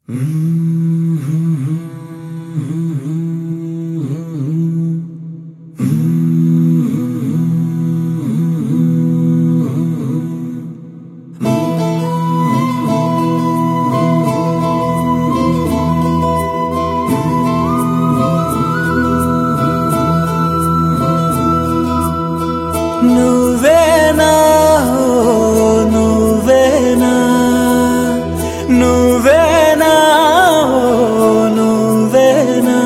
నువ్వేనా ఓ నువ్వేనా నువ్వేనా ఓ నువ్వేనా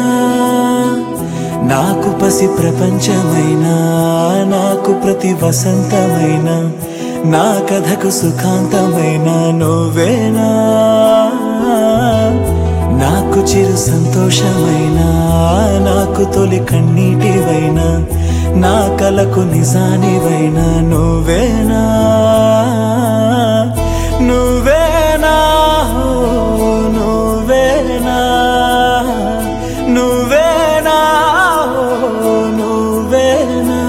నాకు పసి ప్రపంచమైనా నాకు ప్రతి వసంతమైన నా కథకు సుఖాంతమైన నువ్వేనా నాకు చిరు సంతోషమైన నాకు తొలి కన్నీటివైనా నా కలకు నిజానివైనా నువ్వేనా నువ్వేనా ఓ నువ్వేనా నువ్వేనా ఓ నువ్వేనా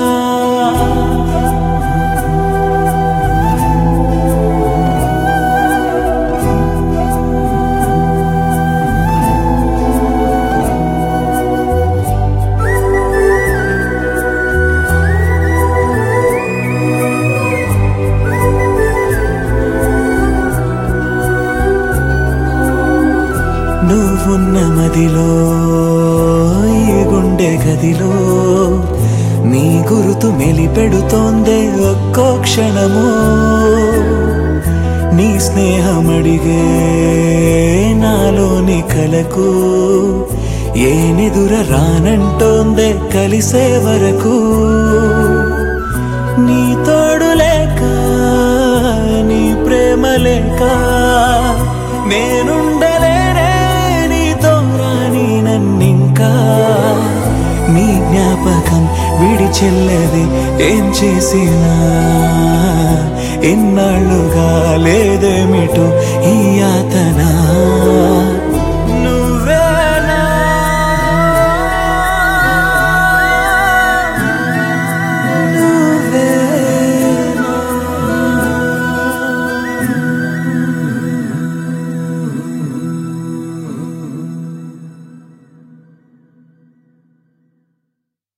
నువ్వున్న మదిలో ఈ గుండె గదిలో నీ గురుతు మెలిపెడుతోందే ఒక్కో క్షణము నీ స్నేహమడిగే నాలోని కలకు ఏ నిదుర రానంటోందే కలిసే వరకు నీ తోడు లేక నీ ప్రేమ లేక నేనుండలేనే నీతో రాని నన్నింకా నీ జ్ఞాపకం విడి చెల్లది ఏం చేసినా ఎన్నాళ్ళుగా లేదేమిటో ఈ యాతనా